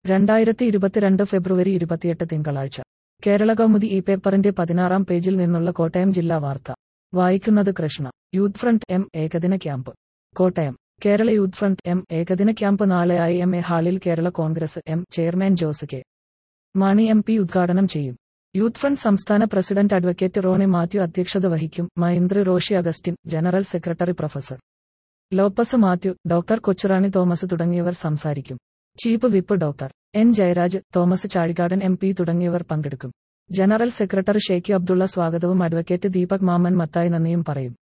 രണ്ടായിരത്തി ഇരുപത്തിരണ്ട് ഫെബ്രുവരി ഇരുപത്തിയെട്ട് തിങ്കളാഴ്ച കേരള കൗമുദി ഈ പേപ്പറിന്റെ പതിനാറാം പേജിൽ നിന്നുള്ള കോട്ടയം ജില്ലാ വാർത്ത വായിക്കുന്നത് കൃഷ്ണ യൂത്ത് ഫ്രണ്ട് എം ഏകദിന camp Kottayam Kerala youth front M ഏകദിന ക്യാമ്പ് നാളെ ഐ എം എ ഹാളിൽ Kerala Congress M chairman Jose K Mani M P ഉദ്ഘാടനം ചെയ്യും യൂത്ത് ഫ്രണ്ട് സംസ്ഥാന പ്രസിഡന്റ് അഡ്വക്കേറ്റ് റോണി മാത്യു അധ്യക്ഷത വഹിക്കും Mahendra Roshy Augustine general secretary professor Lopez Mathew doctor Kochurani Thomas തുടങ്ങിയവർ സംസാരിക്കും chief whip doctor N Jayaraj Thomas Chazhikadan M P തുടങ്ങിയവർ പങ്കെടുക്കും ജനറൽ സെക്രട്ടറി ഷെയ്ഖ് അബ്ദുള്ള സ്വാഗതവും അഡ്വക്കേറ്റ് ദീപക് മാമൻ മത്തായി നന്ദിയും പറയും